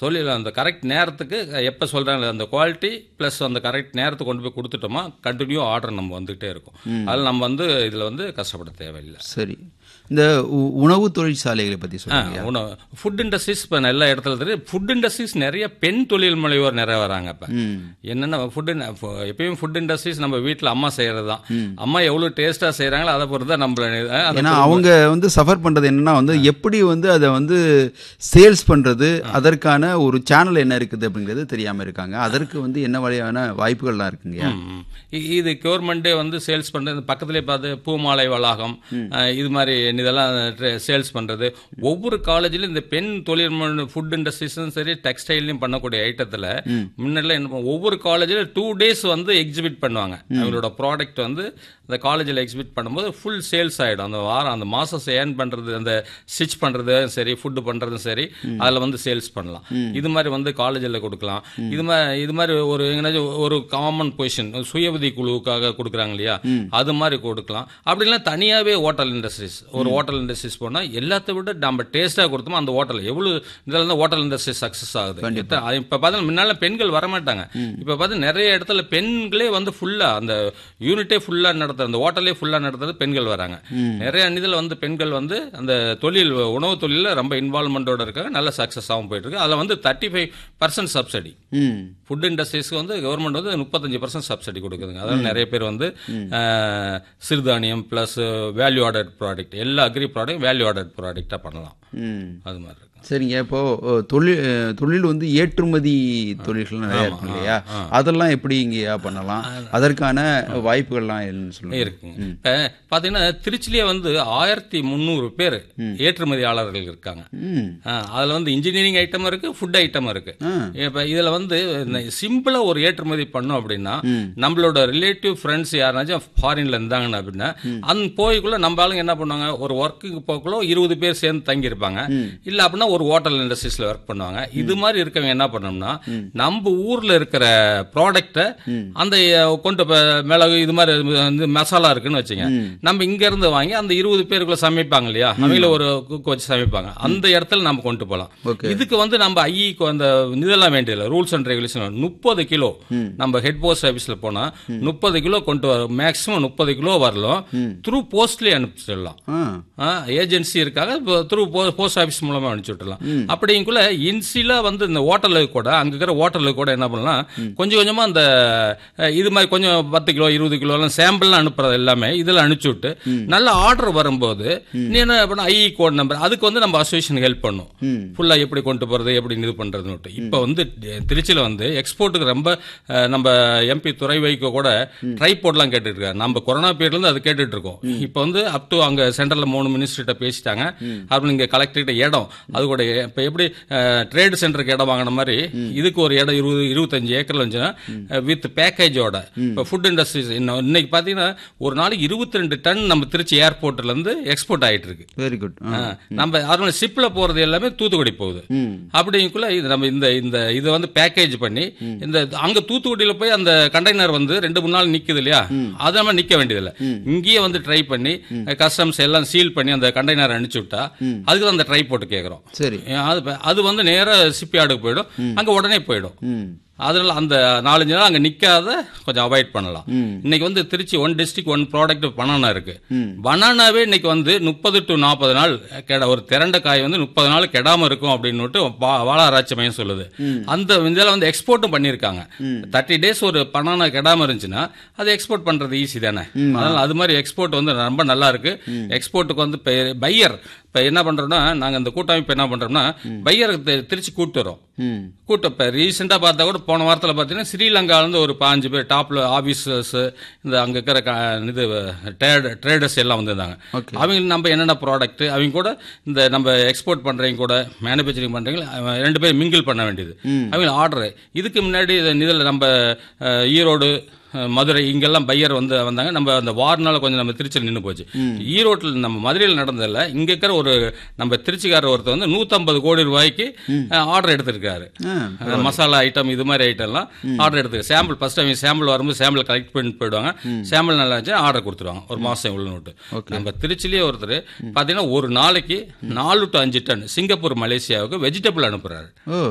தொழில் அந்த கரெக்ட் நேரத்துக்கு எப்போ சொல்கிறாங்க அந்த குவாலிட்டி ப்ளஸ் அந்த கரெக்ட் நேரத்துக்கு கொண்டு போய் கொடுத்துட்டோமா கண்டினியூ ஆர்டர் நம்ம வந்துகிட்டே இருக்கும் அதில் நம்ம வந்து இதில் வந்து கஷ்டப்பட தேவையில்லை சரி இந்த உ- உணவு தொழிற்சாலைகளை பற்றி சொல்லுங்க உணவு ஃபுட் இண்டஸ்ட்ரீஸ் இப்போ எல்லா இடத்துல தெரியும் ஃபுட் இண்டஸ்ட்ரீஸ் நிறைய பெண் தொழில் முனைவோர் நிறைய வராங்க இப்போ என்னென்ன ஃபுட் எப்பயும் ஃபுட் இண்டஸ்ட்ரீஸ் நம்ம வீட்டில் அம்மா செய்கிறது தான் அம்மா எவ்வளோ டேஸ்ட்டாக செய்கிறாங்களோ அதை பொறுத்து தான் நம்மள அஹ், அந்த ஏன்னா அவங்க வந்து சஃபர் பண்ணுறது என்னன்னா வந்து எப்படி வந்து அதை வந்து சேல்ஸ் பண்ணுறது அதற்கான ஒரு சேனல் என்ன இருக்குது அப்படிங்கிறது தெரியாமல் இருக்காங்க அதற்கு வந்து என்ன வகையான வாய்ப்புகள்லாம் இருக்குங்க ம். இ- இது கவர்மெண்ட்டே வந்து சேல்ஸ் பண்ணுறது பக்கத்துலேயே பார்த்து பூமாலை வளாகம் அஹ், இது மாதிரி இதெல்லாம் சேல்ஸ் பண்ணுறது ஒவ்வொரு காலேஜ்லையும் இந்த பெண் தொழில் ஃபுட் இண்டஸ்ட்ரீஸும் சரி டெக்ஸ்டைல்லையும் பண்ணக்கூடிய ஐட்டத்தில் முன்னாடிலாம் என்ன பண்ணுவோம், ஒவ்வொரு காலேஜில் டூ டேஸ் வந்து எக்ஸிபிட் பண்ணுவாங்க அவங்களோட ப்ராடக்ட் வந்து அந்த காலேஜில் எக்ஸிபிட் பண்ணும்போது ஃபுல் சேல்ஸ் ஆகிடும் அந்த வாரம் அந்த மாதம் ஏர்ன் பண்ணுறது அந்த ஸ்டிச் பண்ணுறது சரி ஃபுட்டு பண்ணுறதும் சரி அதில் வந்து சேல்ஸ் பண்ணலாம் இது மாதிரி வந்து காலேஜில் கொடுக்கலாம் இது மாதிரி இது மாதிரி ஒரு எங்கேனாச்சும் ஒரு காமன் பொசிஷன் சுயபதி குழுவுக்காக கொடுக்குறாங்க இல்லையா அது மாதிரி கொடுக்கலாம் அப்படி இல்லைன்னா தனியாகவே ஹோட்டல் இண்டஸ்ட்ரீஸ் ஒரு ஹோட்டல் இண்டஸ்ட்ரீஸ் போனால் எல்லாத்த விட நம்ம டேஸ்ட்டாக கொடுத்தோமோ அந்த ஹோட்டல் எவ்வளோ இதில் தான் ஹோட்டல் இண்டஸ்ட்ரி சக்ஸஸ் ஆகுது இப்போ பார்த்தா முன்னால பெண்கள் வரமாட்டாங்க இப்போ பார்த்தா நிறைய இடத்துல பெண்களே வந்து ஃபுல்லாக அந்த யூனிட்டே ஃபுல்லாக நடத்துறது அந்த ஹோட்டலே ஃபுல்லாக நடத்துறது பெண்கள் வராங்க நிறைய இதில் வந்து பெண்கள் வந்து அந்த தொழில் உணவு தொழிலில் ரொம்ப இன்வால்மெண்ட்டோட இருக்காங்க நல்ல சக்ஸஸ் ஆகும் போயிட்டு இருக்கு அதில் வந்து thirty five percent subsidy hmm food இண்டஸ்ட்ரீஸ்க்கு வந்து கவர்மெண்ட் வந்து முப்பத்தஞ்சு பர்சன்ட் சப்சிடி கொடுக்குதுங்க அதாவது நிறைய பேர் வந்து அஹ், சிறுதானியம் ப்ளஸ் வேல்யூ ஆர்டட் ப்ராடக்ட் எல்லா அக்ரி ப்ராடக்ட் வேல்யூ ஆர்டட் ப்ராடக்டாக பண்ணலாம் ம் அது மாதிரி இருக்கு சரிங்க இப்போ அ, தொழில் அ, தொழில் வந்து ஏற்றுமதி தொழில்கள் நிறைய இருக்கும் இல்லையா அதெல்லாம் எப்படி இங்கேயா பண்ணலாம் அதற்கான வாய்ப்புகள்லாம் என்னன்னு சொல்லுங்க இருக்குங்க இப்போ பார்த்தீங்கன்னா திருச்சிலேயே வந்து ஆயிரத்தி முந்நூறு பேர் ஏற்றுமதியாளர்கள் இருக்காங்க ம் அதில் வந்து இன்ஜினியரிங் ஐட்டம் இருக்கு ஃபுட் ஐட்டம் இருக்கு ஆ. இப்போ இதில் வந்து சிம்பிளாக ஒரு ஏற்றுமதி பண்ணோம் அப்படின்னா நம்மளோட ரிலேட்டிவ் ஃப்ரெண்ட்ஸ் யாருனாச்சும் ஃபாரின்ல இருந்தாங்கன்னு அப்படின்னா அந்த போய்க்குள்ள நம்ம ஆளுங்க என்ன பண்ணுவாங்க ஒரு ஒர்க்குக்கு போக்குள்ள இருபது பேர் சேர்ந்து தங்கியிருப்பாங்க இல்ல அப்படின்னா ஒரு ஹோட்டல் இண்டஸ்ட்ரீஸ்ல ஒர்க் பண்ணுவாங்க இது மாதிரி இருக்கவங்க என்ன பண்ணோம்னா நம்ம ஊர்ல இருக்கிற ப்ராடக்ட்டை அந்த அஹ், கொண்டு ப- மிளகு இது மாதிரி வந்து மசாலா இருக்குன்னு வச்சுங்க நம்ம இங்க இருந்து வாங்கி அந்த இருபது பேருக்குள்ள சமைப்பாங்க இல்லையா அவங்கள ஒரு குக் வச்சு சமைப்பாங்க அந்த இடத்துல நம்ம கொண்டு போகலாம் Okay. இதுக்கு வந்து நம்ம ஐஇக்கு அந்த இதெல்லாம் வேண்டியதில்லை ரூல்ஸ் அண்ட் ரெகுலேஷன் முப்பது கிலோ நம்ம ஹெட் போஸ்ட் ஆஃபீஸில் போனால் முப்பது கிலோ கொண்டு வர மேக்ஸிமம் முப்பது கிலோ வரலாம் த்ரூ போஸ்ட்லேயே அனுப்பிச்சிடலாம் ஆ ஏஜென்சி இருக்காங்க த்ரூ போஸ்ட் ஆஃபீஸ் மூலமா அனுப்பிச்சு விட்டுலாம் அப்படிங்குள்ள இன்சிலா வந்து இந்த ஹோட்டலுக்கு கூட அங்க இருக்கிற ஹோட்டலுக்கு கூட என்ன பண்ணலாம் கொஞ்சம் கொஞ்சமா அந்த அஹ், இது மாதிரி கொஞ்சம் பத்து கிலோ இருபது கிலோ எல்லாம் சாம்பிள்லாம் அனுப்புறது எல்லாமே இதுல அனுப்பிச்சு விட்டு நல்ல ஆர்டர் வரும்போது நீ என்ன பண்ண ஐஇ கோட் நம்பர் அதுக்கு வந்து நம்ம அசோசியேஷன் ஹெல்ப் பண்ணும் ஃபுல்லா எப்படி கொண்டு போறது எப்படி இது பண்றதுன்னு இப்போ வந்து திருச்சியில வந்து எக்ஸ்போர்ட்டுக்கு ரொம்ப அஹ், நம்ம எம்பி துறை வைக்க கூட ட்ரைபோர்ட்லாம் கேட்டுட்டு இருக்காரு நம்ம கொரோனா பீரியட்ல இருந்து அது கேட்டுட்டு இருக்கோம் இப்போ வந்து அப் டு அங்க சென்ட்ரல்ல மூணு மினிஸ்டர்கிட்ட பேசிட்டாங்க அப்புறம் இங்க கலெக்டர்கிட்ட இடம் அது கூட இப்போ எப்படி ட்ரேட் சென்டருக்கு இடம் வாங்கின மாதிரி இதுக்கு ஒரு இடம் இருபது இருபத்தஞ்சு ஏக்கர்ல இருந்துச்சுன்னா வித் பேக்கேஜோட இப்போ ஃபுட் இண்டஸ்ட்ரீஸ் இன்னைக்கு பார்த்தீங்கன்னா ஒரு நாளைக்கு இருபத்தி ரெண்டு டன் நம்ம திருச்சி ஏர்போர்ட்ல இருந்து எக்ஸ்போர்ட் ஆயிட்டு இருக்கு வெரி குட் ஆ, நம்ம அதனால ஷிப்ல போறது எல்லாமே தூத்துக்குடி போகுது அப்படிங்குள்ள இது நம்ம இந்த இந்த இதை வந்து பேக்கேஜ் பண்ணி இந்த அங்க தூத்துக்குடியில போய் அந்த கண்டெய்னர் வந்து ரெண்டு மூணு நாள் நிக்குது இல்லையா அது நம்ம நிக்க வேண்டியதில்லை இங்கேயே வந்து ட்ரை பண்ணி கஸ்டம்ஸ் எல்லாம் சீல் பண்ணி அந்த கண்டெய்னர் அனுப்பிச்சு விட்டா அதுக்கு தான் அந்த ட்ரை போட்டு கேட்குறோம் சரி அது அது வந்து நேரா சிப்பியார்டுக்கு போயிடும் அங்க உடனே போயிடும் ம் அதனால அந்த நாலஞ்சு நாள் அங்க நிக்காத கொஞ்சம் அவாய்ட் பண்ணலாம் இன்னைக்கு வந்து Trichy one district one product banana இருக்கு பனானாவே இன்னைக்கு வந்து முப்பது டு நாற்பது நாள் கெட ஒரு திரண்ட காய் வந்து முப்பது நாள் கெடாம இருக்கும் அப்படின்னு வாழ ஆராய்ச்சி மையம் சொல்லுது அந்த இதில் வந்து எக்ஸ்போர்ட்டும் பண்ணியிருக்காங்க தேர்ட்டி டேஸ் ஒரு பனானா கெடாம இருந்துச்சுன்னா அது எக்ஸ்போர்ட் பண்றது ஈஸி தானே அதனால அது மாதிரி எக்ஸ்போர்ட் வந்து ரொம்ப நல்லா இருக்கு எக்ஸ்போர்ட்டுக்கு வந்து பையர் இப்போ என்ன பண்றோம்னா நாங்க இந்த கூட்டமைப்பு என்ன பண்றோம்னா பையருக்கு திருச்சி கூட்டு வரோம் ம் கூட்டம் இப்போ ரீசெண்டாக பார்த்தா கூட போன வாரத்தில் பார்த்தீங்கன்னா ஸ்ரீலங்காலேருந்து ஒரு பாஞ்சு பேர் டாப்பில் ஆஃபீஸர்ஸ் இந்த அங்கே இருக்கிற க- இது ட்ரேட் ட்ரேடர்ஸ் எல்லாம் வந்திருந்தாங்க Okay. அவங்க நம்ம என்னென்ன ப்ராடக்ட் அவங்க கூட இந்த நம்ம எக்ஸ்போர்ட் பண்ணுறவங்க கூட மேனுஃபேக்சரிங் பண்ணுறவங்க ரெண்டு பேரும் மிங்கிள் பண்ண வேண்டியது அவங்க ஆர்டர் இதுக்கு முன்னாடி இதில் நம்ம அஹ், ஈரோடு அஹ், மதுரை இங்கெல்லாம் பையர் வந்து வந்தாங்க நம்ம அந்த வார்னால கொஞ்சம் நம்ம திருச்சியில் நின்று போச்சு ஈரோட்டில் நம்ம மதுரையில் நடந்ததில்ல இங்க இருக்கிற ஒரு நம்ம திருச்சிக்காரர் ஒருத்தர் வந்து 150 கோடி ரூபாய்க்கு ஆர்டர் எடுத்திருக்காரு ஆ அந்த மசாலா ஐட்டம் இது மாதிரி ஐட்டம்லாம் ஆர்டர் எடுத்து சாம்பிள் ஃபர்ஸ்ட் அவங்க சாம்பிள் வரும்போது சாம்பிள் கலெக்ட் பண்ணிட்டு போயிடுவாங்க சாம்பிள் நல்லா இருந்துச்சு ஆர்டர் கொடுத்துருவாங்க ஒரு மாசம் இவ்வளோ நோட்டு நம்ம திருச்சிலேயே ஒருத்தர் பார்த்தீங்கன்னா ஒரு நாளைக்கு நாலு டு அஞ்சு டன் சிங்கப்பூர் மலேசியாவுக்கு வெஜிடபிள் அனுப்புறாரு ஓ